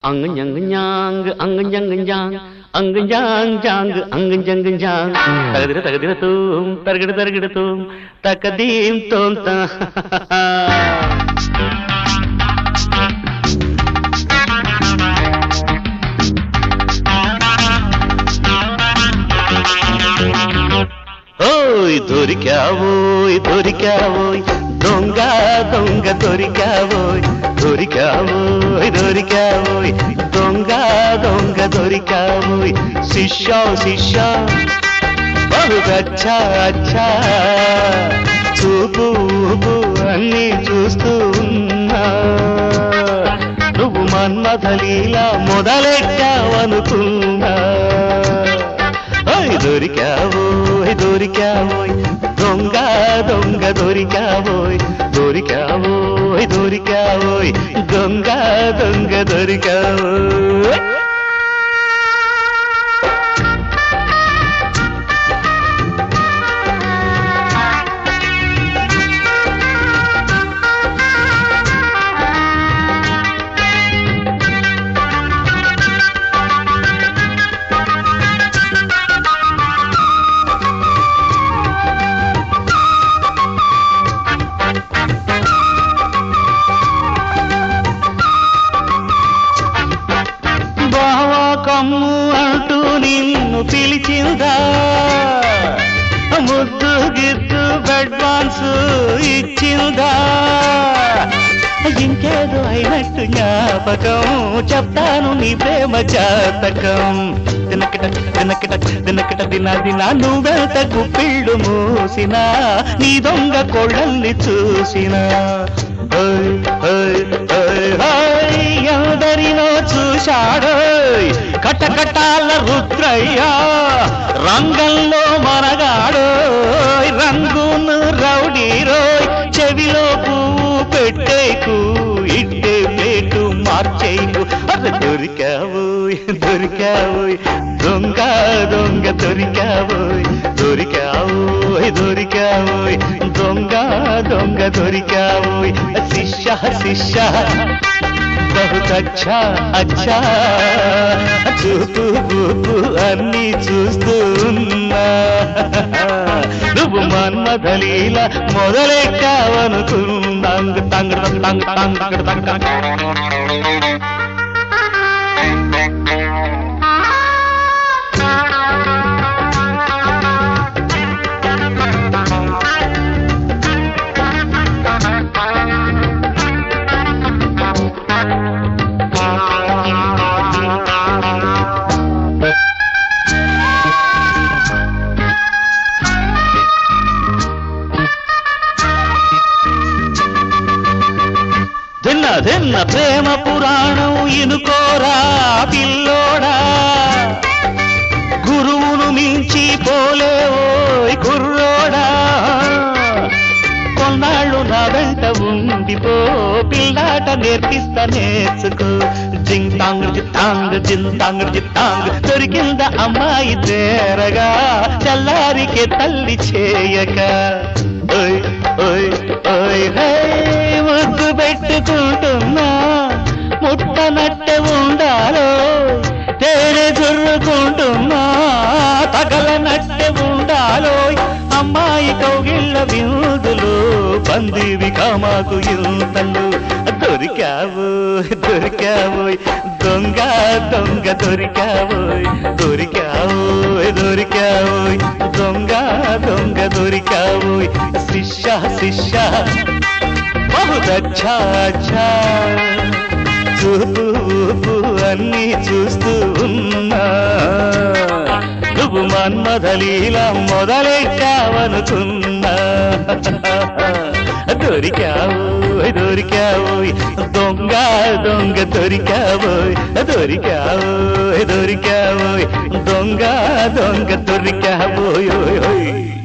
అంగంజంగంజాంగ్ అంగంజంగంజాంగ్ అంగంజాంగ్ అంగంజంగంజాంగ్ తగదిర తగదిర తూం తరగడ తరగడ తూం తకదీం తోం తా ఓయ్ దొరికావోయ్ దొరికావోయ్ దొంగ దొంగ దొరికావోయ్ దొరికావోయ్ దొరికావోయ్ దొంగ దొంగ దొరికావోయ్ శిష్యా శిష్యా బహుగచ్చా అచ్చా చూపు ఊపు అన్ని చూస్తూ ఉన్నా నువ్వు మన్మథలీలా మొదలెట్టావనుకున్నా ఓయ్ దొరికావోయ్ దొరికావోయ్ దొంగ దొంగ దొరికావోయ్ దొరికావోయ్ దొరికావోయ్ దొంగ దొంగ దొరికావోయ్ బావా కమ్ము అంటూ నిన్ను పిలిచిందా ముద్దు గిద్దు అడ్వాన్స్ ఇచ్చిందా ఇంకేదో అయినట్టు జ్ఞాపకం చెప్తాను నీ ప్రేమ జాతకం తినకట తినకట తినకట దిన దిన నువ్వెంత గుప్పిళ్ళు మూసినా నీ దొంగ కొళ్ళల్ని చూసినా ఓయ్, ఓయ్, ఓయ్, ఓయ్, ఎందరినో చూశాడోయ్ కటకటాల రుద్రయ్య రంగంలో మనగాడోయ్ రంగును రౌడీ రోయ్ చెవిలో పువ్వు పెట్టేకు ఇట్టే ప్లేటు మార్చేకు అది దొరికావోయ్ దొరికావోయ్ దొంగ దొంగ దొరికావోయ్ దొరికావోయ్ దొరికావోయ్ దొంగ దొంగ దొరికావోయ్ శిష్య శిష్య బహుత్ అచ్చా అచ్చా చూపు బూపు అన్ని చూస్తూ ఉన్నా నువ్వు మన్మధలీల మొదలెట్టావనుకున్నాంగ్ తంగ్ తంగ్ తంగ్ తంగ్ తంగ్ తంగ్ తంగ్ తిన్న తిన్న ప్రేమ పురాణం ఇనుకోరా పిల్లోడా గురువును మించి పోలేవోయ్ కుర్రోడా కొన్నాళ్ళు నా వెంట ఉండిపో పిల్లాట నేర్పిస్తా నేర్చుకో జింగ్ తాంగ్ జిత్తాంగ్ జింతాంగ్ జిత్తాంగ్ దొరికింద అమ్మాయి తేరగా చల్లారికే తల్లి చేయక ఓయ్ ఓయ్ ఓయ్ హే ముద్దు పెట్టుకుంటున్నా ముట్టనట్టే ఉండాలో తేనె జుర్రుకుంటున్నా తగలనట్టే ఉండాలో అమ్మాయి కౌగిళ్ళ విందులు పందివి కామాకు ఇంతలు దొరికావు దొరికావు దొంగ దొంగ దొరికావు దొరికావు దొరికావు దొంగ దొంగ దొరికావు శిష్య శిష్య బహుత్ అచ్చా అచ్చా చూపు ఊపు అన్ని చూస్తూ ఉన్నా నువ్వు మన్మధలీల మొదలెట్టావనుకున్నా దొరికావు దొరికావు దొంగ దొంగ దొరికావు దొరికావు దొరికావు దొంగ దొంగ దొరికావు ఓయ్ ఓయ్